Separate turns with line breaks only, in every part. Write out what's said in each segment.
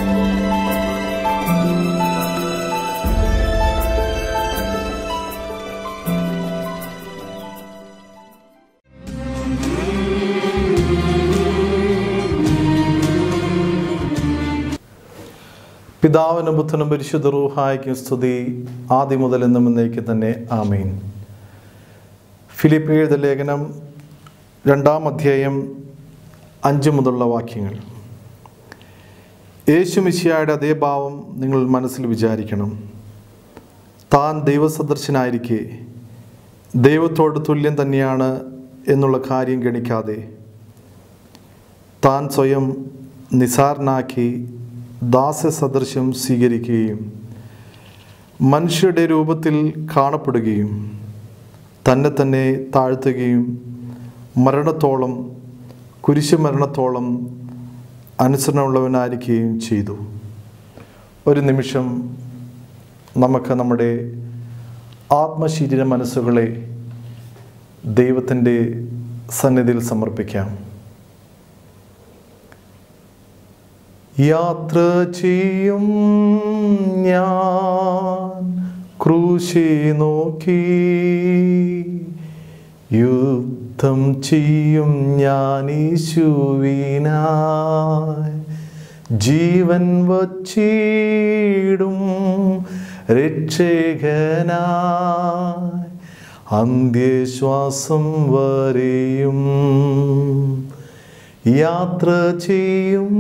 പിതാവിനും പുത്രനും പരിശുദ്ധ റൂഹായ്ക്കും സ്തുതി ആദ്യം മുതൽ എന്നും എന്നേക്ക് തന്നെ ആമീൻ ഫിലിപ്പ് എഴുത ലേഖനം രണ്ടാം അധ്യായം അഞ്ച് മുതലുള്ള വാക്യങ്ങൾ യേശു മിശിയായുടെ അതേ ഭാവം നിങ്ങൾ മനസ്സിൽ വിചാരിക്കണം താൻ ദൈവസദൃശനായിരിക്കെ ദൈവത്തോട് തുല്യം തന്നെയാണ് എന്നുള്ള കാര്യം ഗണിക്കാതെ താൻ സ്വയം നിസാരനാക്കി ദാസ്യസദൃശ്യം സ്വീകരിക്കുകയും മനുഷ്യരുടെ രൂപത്തിൽ കാണപ്പെടുകയും തന്നെ തന്നെ താഴ്ത്തുകയും മരണത്തോളം കുരിശു മരണത്തോളം അനുസരണമുള്ളവനായിരിക്കുകയും ചെയ്തു ഒരു നിമിഷം നമുക്ക് നമ്മുടെ ആത്മശരീര മനസ്സുകളെ ദൈവത്തിൻ്റെ സന്നിധിയിൽ സമർപ്പിക്കാം യാത്ര ചെയ്യും ഞാൻ ക്രൂശി നോക്കി യുദ്ധം ചെയ്യും ഞാൻ യേശുവിനായി ജീവൻ വച്ചിടും രക്ഷകനായി അന്ത്യശ്വാസം വരെയും യാത്ര ചെയ്യും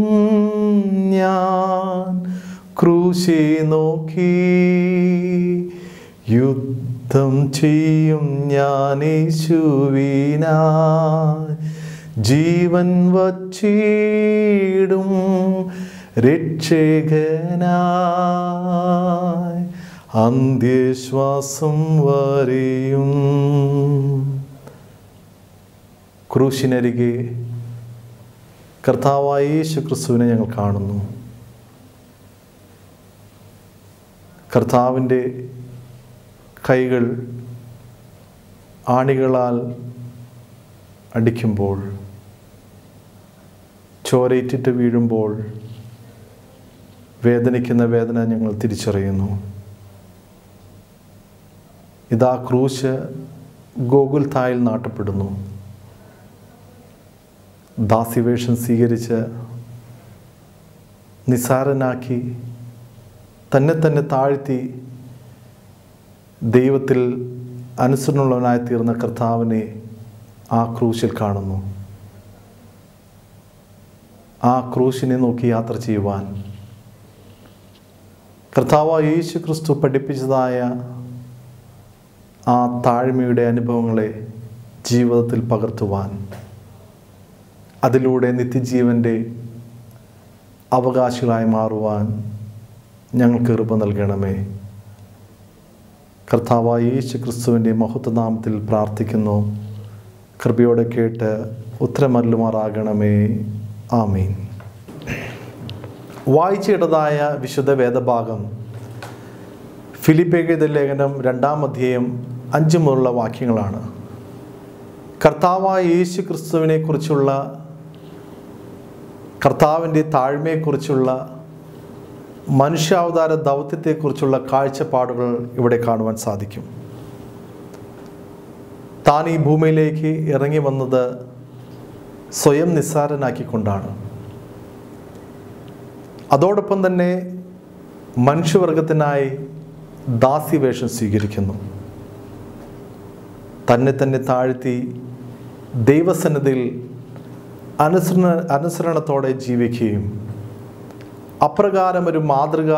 ഞാൻ ക്രൂശി നോക്കി യുദ്ധം ചെയ്യും ഞാൻ യേശുവിനായി ജീവൻ വച്ചിടും രക്ഷകനായി അന്ത്യശ്വാസം വരെയും ക്രൂശിനരികെ കർത്താവായ യേശു ക്രിസ്തുവിനെ ഞങ്ങൾ കാണുന്നു കർത്താവിൻ്റെ കൈകൾ ആണികളാൽ അടിക്കുമ്പോൾ ചോരയിറ്റിട്ട് വീഴുമ്പോൾ വേദനിക്കുന്ന വേദന ഞങ്ങൾ തിരിച്ചറിയുന്നു ഇതാ ക്രൂശ് ഗോകുൽ തായിൽ നാട്ടപ്പെടുന്നു ദാസ്യവേഷം സ്വീകരിച്ച് നിസാരനാക്കി തന്നെ തന്നെ താഴ്ത്തി ദൈവത്തിൽ അനുസരണമുള്ളവനായി തീർന്ന കർത്താവിനെ ആ ക്രൂശിൽ കാണുന്നു ആ ക്രൂശിനെ നോക്കി യാത്ര ചെയ്യുവാൻ കർത്താവ് യേശു ക്രിസ്തു പഠിപ്പിച്ചതായ ആ താഴ്മയുടെ അനുഭവങ്ങളെ ജീവിതത്തിൽ പകർത്തുവാൻ അതിലൂടെ നിത്യജീവൻ്റെ അവകാശികളായി മാറുവാൻ ഞങ്ങൾക്ക് കൃപ നൽകണമേ കർത്താവായ യേശു ക്രിസ്തുവിൻ്റെ മഹത്വനാമത്തിൽ പ്രാർത്ഥിക്കുന്നു കൃപയോടെ കേട്ട് ഉത്തരമല്ലുമാറാകണമേ ആമീൻ വായിച്ചിടതായ വിശുദ്ധ വേദഭാഗം ഫിലിപ്പേഗീത ലേഖനം രണ്ടാം അധ്യായം അഞ്ച് മുതലുള്ള വാക്യങ്ങളാണ് കർത്താവായ യേശു ക്രിസ്തുവിനെ കുറിച്ചുള്ള കർത്താവിൻ്റെ താഴ്മയെക്കുറിച്ചുള്ള മനുഷ്യാവതാര ദൗത്യത്തെക്കുറിച്ചുള്ള കാഴ്ചപ്പാടുകൾ ഇവിടെ കാണുവാൻ സാധിക്കും താൻ ഈ ഭൂമിയിലേക്ക് ഇറങ്ങി വന്നത് സ്വയം നിസ്സാരനാക്കിക്കൊണ്ടാണ് അതോടൊപ്പം തന്നെ മനുഷ്യവർഗത്തിനായി ദാസ്യവേഷം സ്വീകരിക്കുന്നു തന്നെ തന്നെ താഴ്ത്തി ദൈവസന്നിധിയിൽ അനുസരണ അനുസരണത്തോടെ ജീവിക്കുകയും അപ്രകാരം ഒരു മാതൃക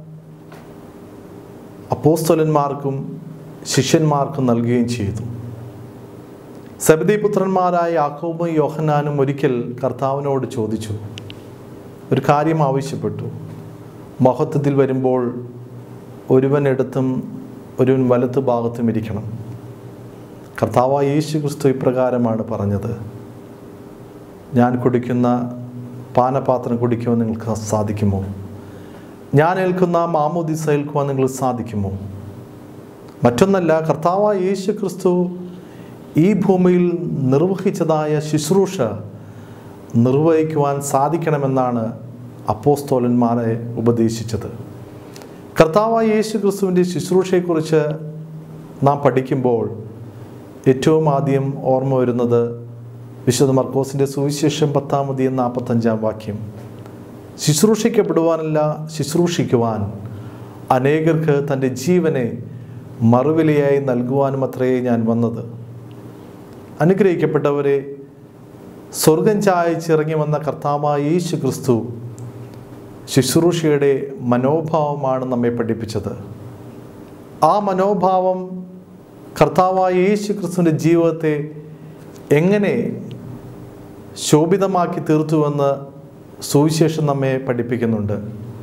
അപ്പോസ്തലന്മാർക്കും ശിഷ്യന്മാർക്കും നൽകുകയും ചെയ്തു സബദിപുത്രന്മാരായ യാക്കോബും യോഹനാനും ഒരിക്കൽ കർത്താവിനോട് ചോദിച്ചു ഒരു കാര്യം ആവശ്യപ്പെട്ടു മഹത്വത്തിൽ വരുമ്പോൾ ഒരുവൻ ഇടത്തും ഒരുവൻ വലത്തു ഭാഗത്തും ഇരിക്കണം കർത്താവായ യേശു ക്രിസ്തു ഇപ്രകാരമാണ് പറഞ്ഞത് ഞാൻ കുടിക്കുന്ന പാനപാത്രം കുടിക്കുവാൻ നിങ്ങൾക്ക് സാധിക്കുമോ ഞാൻ ഏൽക്കുന്ന മാമോദിസ ഏൽക്കുവാൻ നിങ്ങൾക്ക് സാധിക്കുമോ മറ്റൊന്നല്ല കർത്താവായ യേശു ക്രിസ്തു ഈ ഭൂമിയിൽ നിർവഹിച്ചതായ ശുശ്രൂഷ നിർവഹിക്കുവാൻ സാധിക്കണമെന്നാണ് അപ്പോസ്തോലന്മാരെ ഉപദേശിച്ചത് കർത്താവായ യേശു ക്രിസ്തുവിൻ്റെ ശുശ്രൂഷയെക്കുറിച്ച് നാം പഠിക്കുമ്പോൾ ഏറ്റവും ആദ്യം ഓർമ്മ വരുന്നത് വിശുദ്ധ മർക്കോസിൻ്റെ സുവിശേഷം പത്താമതി നാൽപ്പത്തഞ്ചാം വാക്യം ശുശ്രൂഷിക്കപ്പെടുവാനല്ല ശുശ്രൂഷിക്കുവാൻ അനേകർക്ക് തൻ്റെ ജീവനെ മറുവിലയായി നൽകുവാനും അത്രയേ ഞാൻ വന്നത് അനുഗ്രഹിക്കപ്പെട്ടവരെ സ്വർഗം ചായച്ചിറങ്ങി വന്ന കർത്താവായ യേശു ക്രിസ്തു ശുശ്രൂഷയുടെ മനോഭാവമാണ് നമ്മെ പഠിപ്പിച്ചത് ആ മനോഭാവം കർത്താവായ യേശു ക്രിസ്തുവിൻ്റെ ജീവിതത്തെ എങ്ങനെ ശോഭിതമാക്കി തീർത്തുവെന്ന് സുവിശേഷം നമ്മെ പഠിപ്പിക്കുന്നുണ്ട്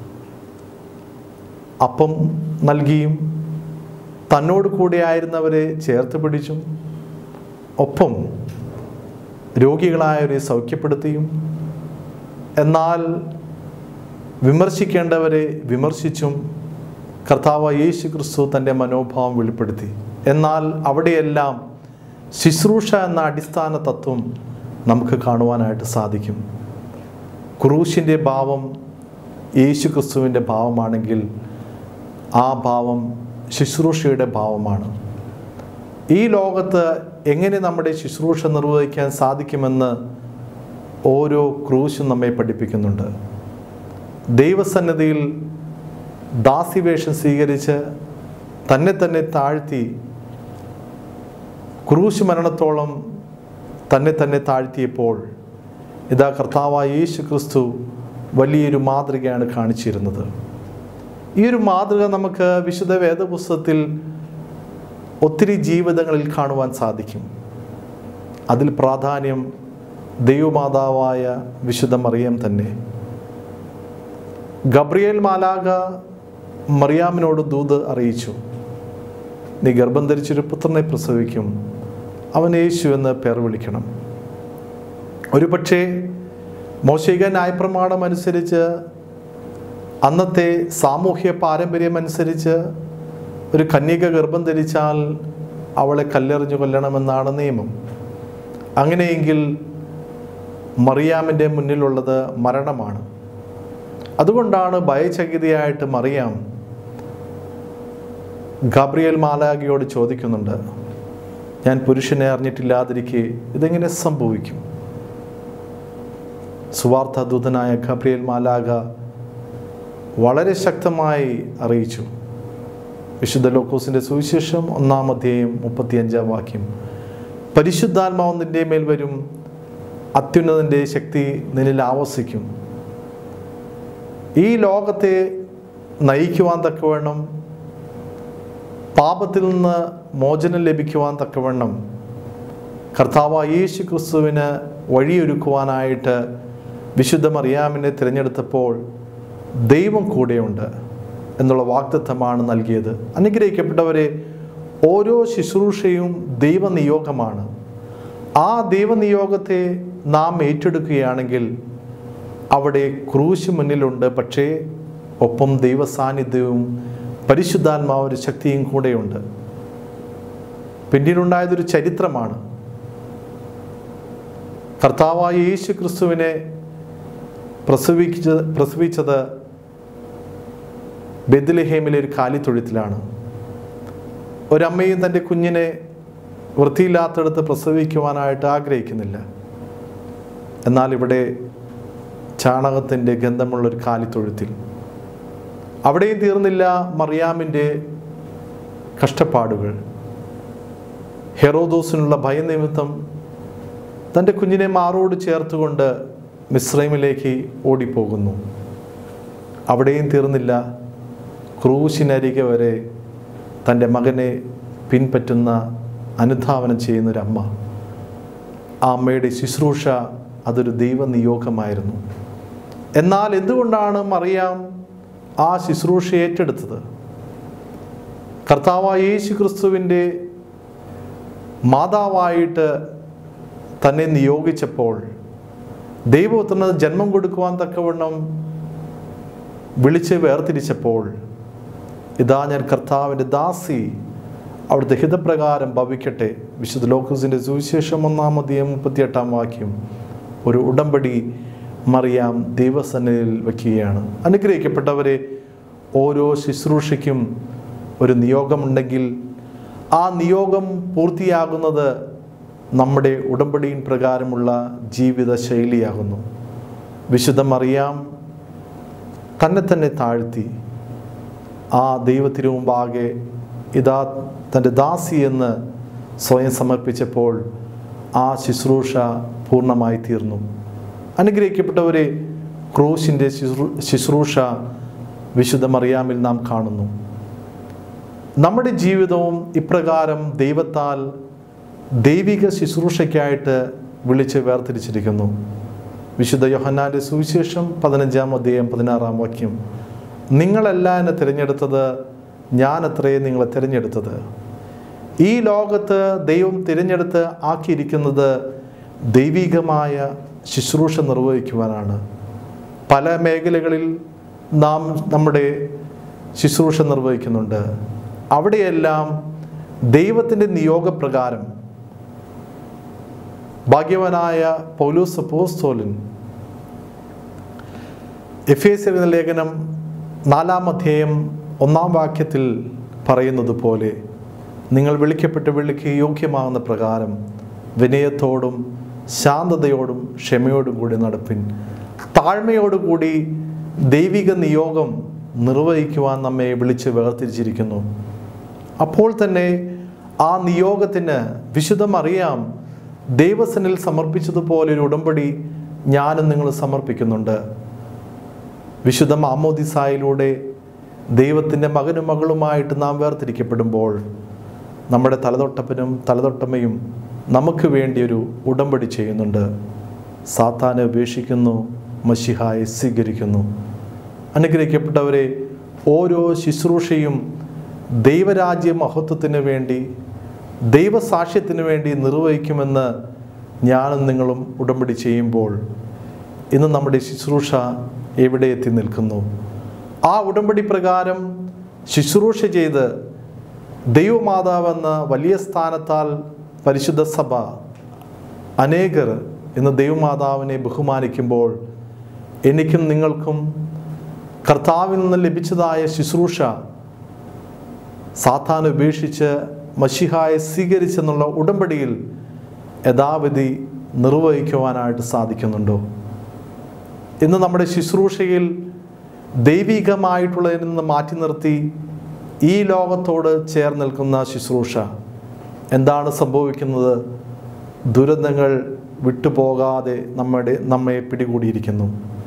അപ്പം നൽകിയും തന്നോട് കൂടെ ആയിരുന്നവരെ ചേർത്ത് പിടിച്ചും ഒപ്പം രോഗികളായവരെ സൗഖ്യപ്പെടുത്തിയും എന്നാൽ വിമർശിക്കേണ്ടവരെ വിമർശിച്ചും കർത്താവ് യേശു ക്രിസ്തു തൻ്റെ മനോഭാവം വെളിപ്പെടുത്തി എന്നാൽ അവിടെയെല്ലാം ശുശ്രൂഷ എന്ന അടിസ്ഥാന തത്വം നമുക്ക് കാണുവാനായിട്ട് സാധിക്കും ക്രൂശിൻ്റെ ഭാവം യേശു ക്രിസ്തുവിൻ്റെ ഭാവമാണെങ്കിൽ ആ ഭാവം ശുശ്രൂഷയുടെ ഭാവമാണ് ഈ ലോകത്ത് എങ്ങനെ നമ്മുടെ ശുശ്രൂഷ നിർവഹിക്കാൻ സാധിക്കുമെന്ന് ഓരോ ക്രൂശും നമ്മെ പഠിപ്പിക്കുന്നുണ്ട് ദൈവസന്നിധിയിൽ ദാസിവേഷം സ്വീകരിച്ച് തന്നെ തന്നെ താഴ്ത്തി ക്രൂശ് മരണത്തോളം തന്നെ തന്നെ താഴ്ത്തിയപ്പോൾ ഇതാ കർത്താവായ യേശു ക്രിസ്തു വലിയൊരു മാതൃകയാണ് കാണിച്ചിരുന്നത് ഈ ഒരു മാതൃക നമുക്ക് വിശുദ്ധ വേദപുസ്തകത്തിൽ ഒത്തിരി ജീവിതങ്ങളിൽ കാണുവാൻ സാധിക്കും അതിൽ പ്രാധാന്യം ദൈവമാതാവായ വിശുദ്ധ മറിയം തന്നെ ഗബ്രിയേൽ മാലാക മറിയാമിനോട് ദൂത് അറിയിച്ചു നീ ഗർഭം ധരിച്ചൊരു പുത്രനെ പ്രസവിക്കും അവൻ യേശു എന്ന് പേർ വിളിക്കണം ഒരു പക്ഷേ മോശിക ന്യായപ്രമാണം അനുസരിച്ച് അന്നത്തെ സാമൂഹ്യ പാരമ്പര്യം അനുസരിച്ച് ഒരു കന്യക ഗർഭം ധരിച്ചാൽ അവളെ കല്ലെറിഞ്ഞു കൊല്ലണമെന്നാണ് നിയമം അങ്ങനെയെങ്കിൽ മറിയാമിൻ്റെ മുന്നിലുള്ളത് മരണമാണ് അതുകൊണ്ടാണ് ഭയചകിതയായിട്ട് മറിയാം ഗാബ്രിയൽ മാലാഗിയോട് ചോദിക്കുന്നുണ്ട് ഞാൻ പുരുഷനെ അറിഞ്ഞിട്ടില്ലാതിരിക്കെ ഇതെങ്ങനെ സംഭവിക്കും സുവാർത്ഥ ദൂതനായ ഗബ്രിയൽ മാലാഗ വളരെ ശക്തമായി അറിയിച്ചു വിശുദ്ധ ലോക്കോസിൻ്റെ സുവിശേഷം ഒന്നാം അധ്യായം മുപ്പത്തിയഞ്ചാം വാക്യം പരിശുദ്ധാത്മാവ് നിൻ്റെ മേൽ വരും അത്യുന്നതിൻ്റെ ശക്തി നിന്നിൽ ആവസിക്കും ഈ ലോകത്തെ നയിക്കുവാൻ തക്കവണ്ണം പാപത്തിൽ നിന്ന് മോചനം ലഭിക്കുവാൻ തക്കവണ്ണം കർത്താവ് യേശു ക്രിസ്തുവിന് വഴിയൊരുക്കുവാനായിട്ട് വിശുദ്ധ മറിയാമിനെ തിരഞ്ഞെടുത്തപ്പോൾ ദൈവം കൂടെയുണ്ട് എന്നുള്ള വാഗ്ദത്തമാണ് നൽകിയത് അനുഗ്രഹിക്കപ്പെട്ടവരെ ഓരോ ശുശ്രൂഷയും ദൈവനിയോഗമാണ് ആ ദൈവനിയോഗത്തെ നാം ഏറ്റെടുക്കുകയാണെങ്കിൽ അവിടെ ക്രൂശ് മുന്നിലുണ്ട് പക്ഷേ ഒപ്പം ദൈവ സാന്നിധ്യവും പരിശുദ്ധാത്മാവൊരു ശക്തിയും കൂടെയുണ്ട് പിന്നീടുണ്ടായതൊരു ചരിത്രമാണ് കർത്താവായ യേശു ക്രിസ്തുവിനെ പ്രസവിച്ച പ്രസവിച്ചത് ബെദ്ലഹേമിലെ ഒരു കാലിത്തൊഴുത്തിലാണ് ഒരമ്മയും തൻ്റെ കുഞ്ഞിനെ വൃത്തിയില്ലാത്തടത്ത് പ്രസവിക്കുവാനായിട്ട് ആഗ്രഹിക്കുന്നില്ല എന്നാൽ ഇവിടെ ചാണകത്തിൻ്റെ ഗന്ധമുള്ളൊരു കാലിത്തൊഴുത്തിൽ അവിടെയും തീർന്നില്ല മറിയാമിൻ്റെ കഷ്ടപ്പാടുകൾ ഹെറോദോസിനുള്ള ഭയനിമിത്തം തൻ്റെ കുഞ്ഞിനെ മാറോട് ചേർത്തുകൊണ്ട് മിശ്രൈമിലേക്ക് ഓടിപ്പോകുന്നു അവിടെയും തീർന്നില്ല ക്രൂശിനരികെ വരെ തൻ്റെ മകനെ പിൻപറ്റുന്ന അനുധാവനം ചെയ്യുന്നൊരമ്മ ആ അമ്മയുടെ ശുശ്രൂഷ അതൊരു ദൈവനിയോഗമായിരുന്നു എന്നാൽ എന്തുകൊണ്ടാണ് മറിയാം ആ ശുശ്രൂഷ ഏറ്റെടുത്തത് കർത്താവായ യേശു ക്രിസ്തുവിൻ്റെ മാതാവായിട്ട് തന്നെ നിയോഗിച്ചപ്പോൾ ദൈവത്തിന് ജന്മം കൊടുക്കുവാൻ തക്കവണ്ണം വിളിച്ച് വേർതിരിച്ചപ്പോൾ ഇതാ ഞാൻ കർത്താവിൻ്റെ ദാസി അവിടുത്തെ ഹിതപ്രകാരം ഭവിക്കട്ടെ വിശുദ്ധ ലോക്കസിൻ്റെ സുവിശേഷം ഒന്നാമതീയം മുപ്പത്തിയെട്ടാം വാക്യം ഒരു ഉടമ്പടി മറിയാം ദൈവസന്നിധിയിൽ വയ്ക്കുകയാണ് അനുഗ്രഹിക്കപ്പെട്ടവരെ ഓരോ ശുശ്രൂഷയ്ക്കും ഒരു നിയോഗമുണ്ടെങ്കിൽ ആ നിയോഗം പൂർത്തിയാകുന്നത് നമ്മുടെ ഉടമ്പടിയിൻ പ്രകാരമുള്ള ജീവിത ശൈലിയാകുന്നു വിശുദ്ധ മറിയാം തന്നെ തന്നെ താഴ്ത്തി ആ ദൈവത്തിനു മുമ്പാകെ ഇതാ തൻ്റെ ദാസി എന്ന് സ്വയം സമർപ്പിച്ചപ്പോൾ ആ ശുശ്രൂഷ പൂർണ്ണമായി തീർന്നു അനുഗ്രഹിക്കപ്പെട്ടവരെ ക്രൂശിൻ്റെ ശുശ്രൂ ശുശ്രൂഷ വിശുദ്ധ മറിയാമിൽ നാം കാണുന്നു നമ്മുടെ ജീവിതവും ഇപ്രകാരം ദൈവത്താൽ ദൈവിക ശുശ്രൂഷയ്ക്കായിട്ട് വിളിച്ച് വേർതിരിച്ചിരിക്കുന്നു വിശുദ്ധ യോഹന്നാൻ്റെ സുവിശേഷം പതിനഞ്ചാം അധ്യായം പതിനാറാം വാക്യം നിങ്ങളല്ല എന്നെ തിരഞ്ഞെടുത്തത് ഞാൻ അത്രേ നിങ്ങളെ തിരഞ്ഞെടുത്തത് ഈ ലോകത്ത് ദൈവം തിരഞ്ഞെടുത്ത് ആക്കിയിരിക്കുന്നത് ദൈവികമായ ശുശ്രൂഷ നിർവഹിക്കുവാനാണ് പല മേഖലകളിൽ നാം നമ്മുടെ ശുശ്രൂഷ നിർവഹിക്കുന്നുണ്ട് അവിടെയെല്ലാം ദൈവത്തിൻ്റെ നിയോഗപ്രകാരം ഭാഗ്യവാനായ പൗലൂസ് അപ്പോസ്തോലൻ എഫ് എസ് എഴുതുന്ന ലേഖനം നാലാം അധ്യായം ഒന്നാം വാക്യത്തിൽ പറയുന്നത് പോലെ നിങ്ങൾ വിളിക്കപ്പെട്ട് വിളിക്ക് യോഗ്യമാകുന്ന പ്രകാരം വിനയത്തോടും ശാന്തതയോടും ക്ഷമയോടും കൂടി നടപ്പിൻ താഴ്മയോടുകൂടി ദൈവിക നിയോഗം നിർവഹിക്കുവാൻ നമ്മെ വിളിച്ച് വേർതിരിച്ചിരിക്കുന്നു അപ്പോൾ തന്നെ ആ നിയോഗത്തിന് വിശുദ്ധം അറിയാം ദൈവസനിൽ സമർപ്പിച്ചതുപോലെ ഒരു ഉടമ്പടി ഞാനും നിങ്ങൾ സമർപ്പിക്കുന്നുണ്ട് വിശുദ്ധ മാമോദിസായിലൂടെ ദൈവത്തിൻ്റെ മകനും മകളുമായിട്ട് നാം വേർതിരിക്കപ്പെടുമ്പോൾ നമ്മുടെ തലതൊട്ടപ്പനും തലതൊട്ടമ്മയും നമുക്ക് വേണ്ടി ഒരു ഉടമ്പടി ചെയ്യുന്നുണ്ട് സാത്താനെ ഉപേക്ഷിക്കുന്നു മഷിഹായെ സ്വീകരിക്കുന്നു അനുഗ്രഹിക്കപ്പെട്ടവരെ ഓരോ ശുശ്രൂഷയും ദൈവരാജ്യ മഹത്വത്തിന് വേണ്ടി ദൈവസാക്ഷ്യത്തിന് വേണ്ടി നിർവഹിക്കുമെന്ന് ഞാനും നിങ്ങളും ഉടമ്പടി ചെയ്യുമ്പോൾ ഇന്ന് നമ്മുടെ ശുശ്രൂഷ എവിടെ എത്തി നിൽക്കുന്നു ആ ഉടമ്പടി പ്രകാരം ശുശ്രൂഷ ചെയ്ത് ദൈവമാതാവെന്ന വലിയ സ്ഥാനത്താൽ പരിശുദ്ധ സഭ അനേകർ ഇന്ന് ദൈവമാതാവിനെ ബഹുമാനിക്കുമ്പോൾ എനിക്കും നിങ്ങൾക്കും കർത്താവിൽ നിന്ന് ലഭിച്ചതായ ശുശ്രൂഷ സാത്താൻ ഉപേക്ഷിച്ച് മഷിഹായെ സ്വീകരിച്ചെന്നുള്ള ഉടമ്പടിയിൽ യഥാവിധി നിർവഹിക്കുവാനായിട്ട് സാധിക്കുന്നുണ്ടോ ഇന്ന് നമ്മുടെ ശുശ്രൂഷയിൽ ദൈവികമായിട്ടുള്ളതിൽ നിന്ന് മാറ്റി നിർത്തി ഈ ലോകത്തോട് ചേർന്ന് നിൽക്കുന്ന ശുശ്രൂഷ എന്താണ് സംഭവിക്കുന്നത് ദുരന്തങ്ങൾ വിട്ടുപോകാതെ നമ്മുടെ നമ്മെ പിടികൂടിയിരിക്കുന്നു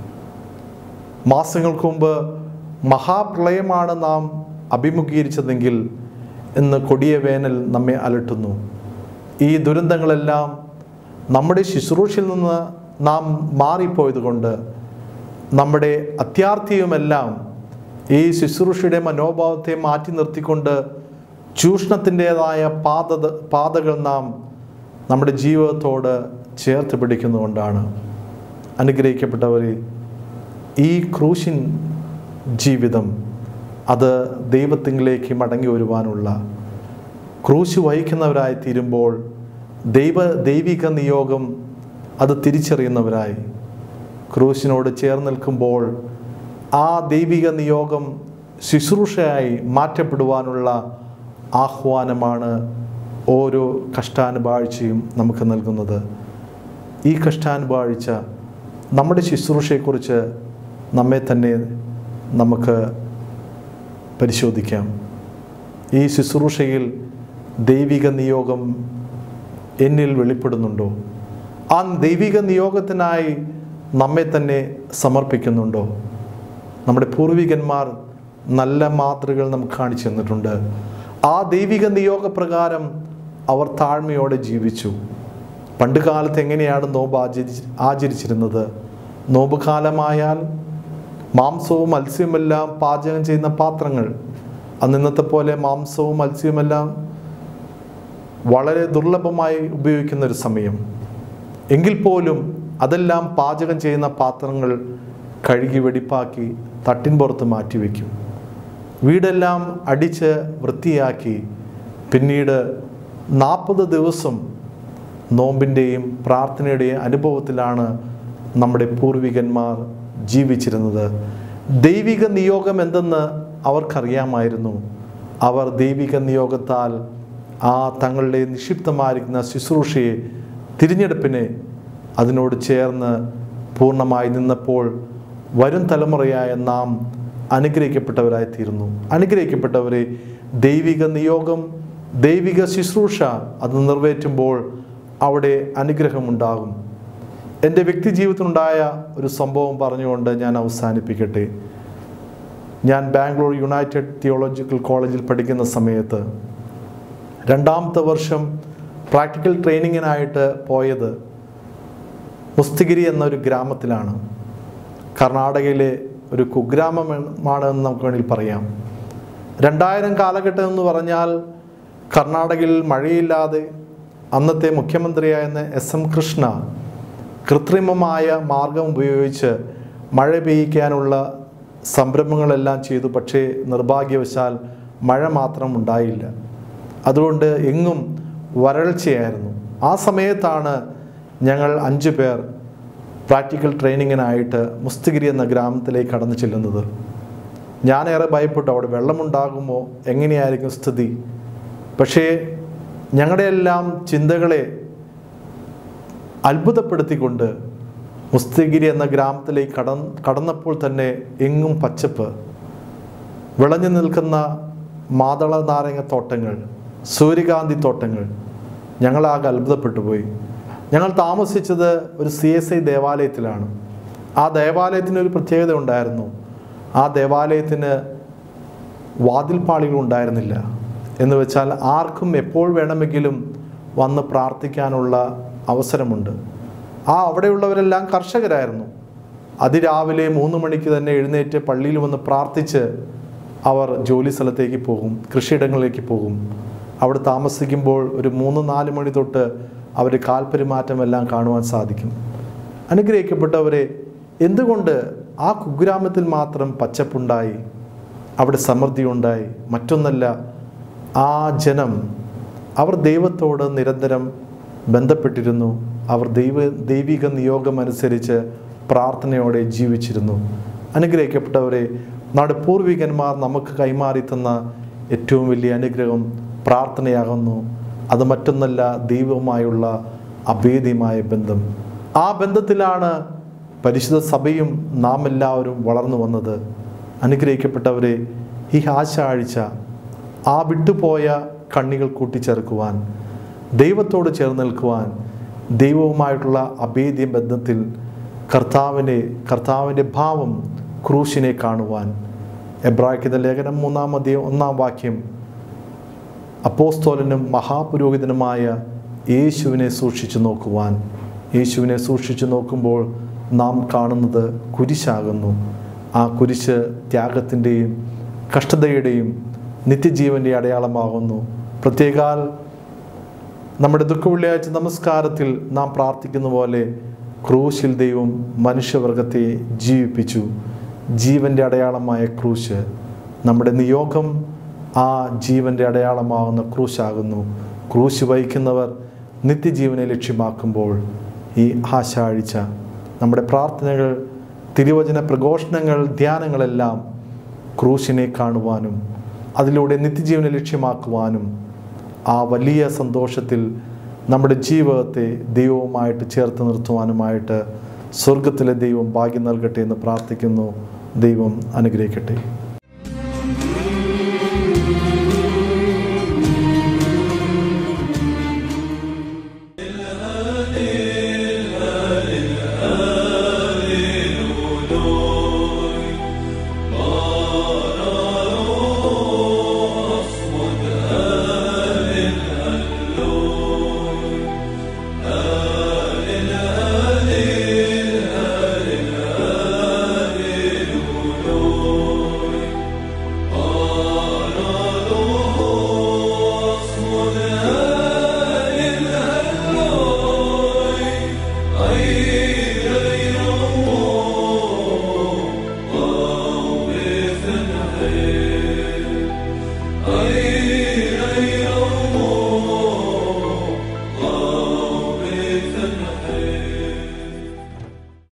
മാസങ്ങൾക്ക് മുമ്പ് മഹാപ്രളയമാണ് നാം അഭിമുഖീകരിച്ചതെങ്കിൽ ഇന്ന് കൊടിയ വേനൽ നമ്മെ അലട്ടുന്നു ഈ ദുരന്തങ്ങളെല്ലാം നമ്മുടെ ശുശ്രൂഷയിൽ നിന്ന് നാം മാറിപ്പോയത് കൊണ്ട് നമ്മുടെ അത്യാർത്ഥിയുമെല്ലാം ഈ ശുശ്രൂഷയുടെ മനോഭാവത്തെ മാറ്റി നിർത്തിക്കൊണ്ട് ചൂഷണത്തിൻ്റെതായ പാത പാതകൾ നാം നമ്മുടെ ജീവിതത്തോട് ചേർത്ത് പിടിക്കുന്നതുകൊണ്ടാണ് അനുഗ്രഹിക്കപ്പെട്ടവർ ഈ ക്രൂശിൻ ജീവിതം അത് ദൈവത്തിങ്കിലേക്ക് മടങ്ങി വരുവാനുള്ള ക്രൂശ് വഹിക്കുന്നവരായി തീരുമ്പോൾ ദൈവ ദൈവിക നിയോഗം അത് തിരിച്ചറിയുന്നവരായി ക്രൂശിനോട് ചേർന്ന് നിൽക്കുമ്പോൾ ആ ദൈവിക നിയോഗം ശുശ്രൂഷയായി മാറ്റപ്പെടുവാനുള്ള ആഹ്വാനമാണ് ഓരോ കഷ്ടാനുഭാഴ്ചയും നമുക്ക് നൽകുന്നത് ഈ കഷ്ടാനുഭാഴ്ച നമ്മുടെ ശുശ്രൂഷയെക്കുറിച്ച് നമ്മെ തന്നെ നമുക്ക് പരിശോധിക്കാം ഈ ശുശ്രൂഷയിൽ ദൈവിക നിയോഗം എന്നിൽ വെളിപ്പെടുന്നുണ്ടോ ആ ദൈവിക നിയോഗത്തിനായി നമ്മെ തന്നെ സമർപ്പിക്കുന്നുണ്ടോ നമ്മുടെ പൂർവികന്മാർ നല്ല മാതൃകൾ നമുക്ക് കാണിച്ചു തന്നിട്ടുണ്ട് ആ ദൈവിക നിയോഗപ്രകാരം അവർ താഴ്മയോടെ ജീവിച്ചു പണ്ട് കാലത്ത് എങ്ങനെയാണ് നോമ്പ് ആചരി ആചരിച്ചിരുന്നത് നോമ്പ് കാലമായാൽ മാംസവും മത്സ്യവുമെല്ലാം പാചകം ചെയ്യുന്ന പാത്രങ്ങൾ അന്ന് ഇന്നത്തെ പോലെ മാംസവും മത്സ്യവുമെല്ലാം വളരെ ദുർലഭമായി ഉപയോഗിക്കുന്ന ഒരു സമയം എങ്കിൽ പോലും അതെല്ലാം പാചകം ചെയ്യുന്ന പാത്രങ്ങൾ കഴുകി വെടിപ്പാക്കി തട്ടിൻ പുറത്ത് മാറ്റിവെക്കും വീടെല്ലാം അടിച്ച് വൃത്തിയാക്കി പിന്നീട് നാൽപ്പത് ദിവസം നോമ്പിൻ്റെയും പ്രാർത്ഥനയുടെയും അനുഭവത്തിലാണ് നമ്മുടെ പൂർവികന്മാർ ജീവിച്ചിരുന്നത് ദൈവിക നിയോഗം എന്തെന്ന് അവർക്കറിയാമായിരുന്നു അവർ ദൈവിക നിയോഗത്താൽ ആ തങ്ങളുടെ നിക്ഷിപ്തമായിരിക്കുന്ന ശുശ്രൂഷയെ തിരഞ്ഞെടുപ്പിനെ അതിനോട് ചേർന്ന് പൂർണ്ണമായി നിന്നപ്പോൾ വരും തലമുറയായ നാം അനുഗ്രഹിക്കപ്പെട്ടവരായി തീർന്നു അനുഗ്രഹിക്കപ്പെട്ടവരെ ദൈവിക നിയോഗം ദൈവിക ശുശ്രൂഷ അത് നിറവേറ്റുമ്പോൾ അവിടെ അനുഗ്രഹമുണ്ടാകും എൻ്റെ വ്യക്തി ജീവിതത്തിലുണ്ടായ ഒരു സംഭവം പറഞ്ഞുകൊണ്ട് ഞാൻ അവസാനിപ്പിക്കട്ടെ ഞാൻ ബാംഗ്ലൂർ യുണൈറ്റഡ് തിയോളജിക്കൽ കോളേജിൽ പഠിക്കുന്ന സമയത്ത് രണ്ടാമത്തെ വർഷം പ്രാക്ടിക്കൽ ട്രെയിനിങ്ങിനായിട്ട് പോയത് മുസ്തിഗിരി എന്നൊരു ഗ്രാമത്തിലാണ് കർണാടകയിലെ ഒരു കുഗ്രാമമാണ് എന്ന് നമുക്ക് വേണമെങ്കിൽ പറയാം രണ്ടായിരം കാലഘട്ടം എന്ന് പറഞ്ഞാൽ കർണാടകയിൽ മഴയില്ലാതെ അന്നത്തെ മുഖ്യമന്ത്രിയായിരുന്ന എസ് എം കൃഷ്ണ കൃത്രിമമായ മാർഗം ഉപയോഗിച്ച് മഴ പെയ്യിക്കാനുള്ള സംരംഭങ്ങളെല്ലാം ചെയ്തു പക്ഷേ നിർഭാഗ്യവശാൽ മഴ മാത്രം ഉണ്ടായില്ല അതുകൊണ്ട് എങ്ങും വരൾച്ചയായിരുന്നു ആ സമയത്താണ് ഞങ്ങൾ അഞ്ചു പേർ പ്രാക്ടിക്കൽ ട്രെയിനിങ്ങിനായിട്ട് മുസ്തഗിരി എന്ന ഗ്രാമത്തിലേക്ക് കടന്നു ചെല്ലുന്നത് ഞാനേറെ ഭയപ്പെട്ടു അവിടെ വെള്ളമുണ്ടാകുമോ എങ്ങനെയായിരിക്കും സ്ഥിതി പക്ഷേ ഞങ്ങളുടെ എല്ലാം ചിന്തകളെ അത്ഭുതപ്പെടുത്തിക്കൊണ്ട് മുസ്തഗിരി എന്ന ഗ്രാമത്തിലേക്ക് കട കടന്നപ്പോൾ തന്നെ എങ്ങും പച്ചപ്പ് വിളഞ്ഞു നിൽക്കുന്ന മാതള നാരങ്ങ തോട്ടങ്ങൾ സൂര്യകാന്തി തോട്ടങ്ങൾ ഞങ്ങളാകെ അത്ഭുതപ്പെട്ടു പോയി ഞങ്ങൾ താമസിച്ചത് ഒരു സി എസ് ഐ ദേവാലയത്തിലാണ് ആ ദേവാലയത്തിന് ഒരു പ്രത്യേകത ഉണ്ടായിരുന്നു ആ ദേവാലയത്തിന് വാതിൽപ്പാളികൾ ഉണ്ടായിരുന്നില്ല എന്ന് വെച്ചാൽ ആർക്കും എപ്പോൾ വേണമെങ്കിലും വന്ന് പ്രാർത്ഥിക്കാനുള്ള അവസരമുണ്ട് ആ അവിടെയുള്ളവരെല്ലാം കർഷകരായിരുന്നു അതിരാവിലെ മൂന്ന് മണിക്ക് തന്നെ എഴുന്നേറ്റ് പള്ളിയിൽ വന്ന് പ്രാർത്ഥിച്ച് അവർ ജോലി സ്ഥലത്തേക്ക് പോകും കൃഷിയിടങ്ങളിലേക്ക് പോകും അവിടെ താമസിക്കുമ്പോൾ ഒരു മൂന്ന് നാല് മണി തൊട്ട് അവർ കാൽപെരുമാറ്റമെല്ലാം കാണുവാൻ സാധിക്കും അനുഗ്രഹിക്കപ്പെട്ടവരെ എന്തുകൊണ്ട് ആ കുഗ്രാമത്തിൽ മാത്രം പച്ചപ്പുണ്ടായി അവിടെ സമൃദ്ധി ഉണ്ടായി മറ്റൊന്നല്ല ആ ജനം അവർ ദൈവത്തോട് നിരന്തരം ബന്ധപ്പെട്ടിരുന്നു അവർ ദൈവ ദൈവിക നിയോഗം അനുസരിച്ച് പ്രാർത്ഥനയോടെ ജീവിച്ചിരുന്നു അനുഗ്രഹിക്കപ്പെട്ടവരെ നമ്മുടെ പൂർവികന്മാർ നമുക്ക് കൈമാറി തന്ന ഏറ്റവും വലിയ അനുഗ്രഹം പ്രാർത്ഥനയാകുന്നു അത് മറ്റൊന്നല്ല ദൈവവുമായുള്ള അഭേദ്യമായ ബന്ധം ആ ബന്ധത്തിലാണ് പരിശുദ്ധ സഭയും നാം എല്ലാവരും വളർന്നു വന്നത് അനുഗ്രഹിക്കപ്പെട്ടവരെ ഈ ആഴ്ച ആ വിട്ടുപോയ കണ്ണികൾ കൂട്ടിച്ചേർക്കുവാൻ ദൈവത്തോട് ചേർന്ന് നിൽക്കുവാൻ ദൈവവുമായിട്ടുള്ള അഭേദ്യ ബന്ധത്തിൽ കർത്താവിനെ കർത്താവിൻ്റെ ഭാവം ക്രൂശിനെ കാണുവാൻ എബ്രാഹിക്കുന്ന ലേഖനം മൂന്നാം അധ്യയം ഒന്നാം വാക്യം അപ്പോസ്തോലനും മഹാപുരോഹിതനുമായ യേശുവിനെ സൂക്ഷിച്ചു നോക്കുവാൻ യേശുവിനെ സൂക്ഷിച്ചു നോക്കുമ്പോൾ നാം കാണുന്നത് കുരിശാകുന്നു ആ കുരിശ് ത്യാഗത്തിൻ്റെയും കഷ്ടതയുടെയും നിത്യജീവൻ്റെ അടയാളമാകുന്നു പ്രത്യേകാൽ നമ്മുടെ ദുഃഖവെള്ളിയാഴ്ച നമസ്കാരത്തിൽ നാം പ്രാർത്ഥിക്കുന്ന പോലെ ക്രൂശിൽ ദൈവം മനുഷ്യവർഗത്തെ ജീവിപ്പിച്ചു ജീവൻ്റെ അടയാളമായ ക്രൂശ് നമ്മുടെ നിയോഗം ആ ജീവൻ്റെ അടയാളമാകുന്ന ക്രൂശാകുന്നു ക്രൂശ് വഹിക്കുന്നവർ നിത്യജീവനെ ലക്ഷ്യമാക്കുമ്പോൾ ഈ ആശാഴ്ച നമ്മുടെ പ്രാർത്ഥനകൾ തിരുവചന പ്രഘോഷണങ്ങൾ ധ്യാനങ്ങളെല്ലാം ക്രൂശിനെ കാണുവാനും അതിലൂടെ നിത്യജീവനെ ലക്ഷ്യമാക്കുവാനും ആ വലിയ സന്തോഷത്തിൽ നമ്മുടെ ജീവിതത്തെ ദൈവവുമായിട്ട് ചേർത്ത് നിർത്തുവാനുമായിട്ട് സ്വർഗത്തിലെ ദൈവം ഭാഗ്യം നൽകട്ടെ എന്ന് പ്രാർത്ഥിക്കുന്നു ദൈവം അനുഗ്രഹിക്കട്ടെ